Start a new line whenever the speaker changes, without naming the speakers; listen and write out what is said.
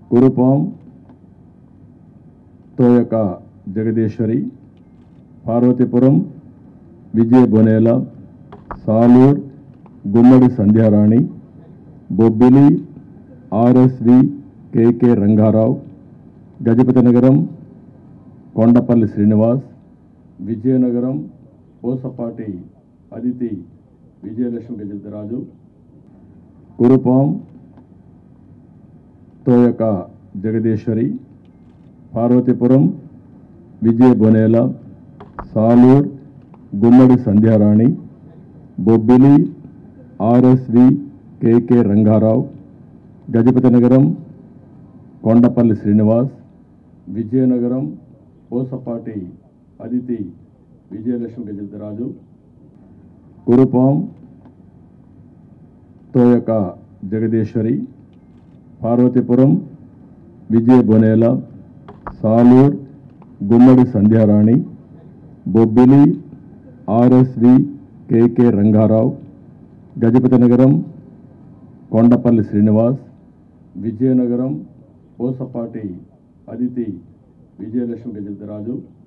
Kurupam Thoyaka Jagadeeswari Parvathipuram Vijaya Bonela Salur Gummadi Sandhyarani Bobbili RSV KK Rangarao Gajapathi Nagaram Kondapalli Srinivas Vizianagaram Posapati Aditi Vijayalakshmi Gajapathiraju Kurupam Thoyaka Jagadeeswari Parvathipuram Vijaya Bonela Salur Gummadi Sandhyarani Bobbili RSV KK Rangarao Gajapathi Nagaram Kondapalli Srinivas Vizianagaram Posapati Aditi Vijayalakshmi Gajapathiraju Kurupam Thoyaka Jagadeeswari Parvathipuram Vijaya Bonela Salur Gummadi Sandhyarani Bobbili RSV KK Rangarao Gajapathi Nagaram Kondapalli Srinivas Vizianagaram Posapati Aditi Vijayalakshmi Gajapathiraju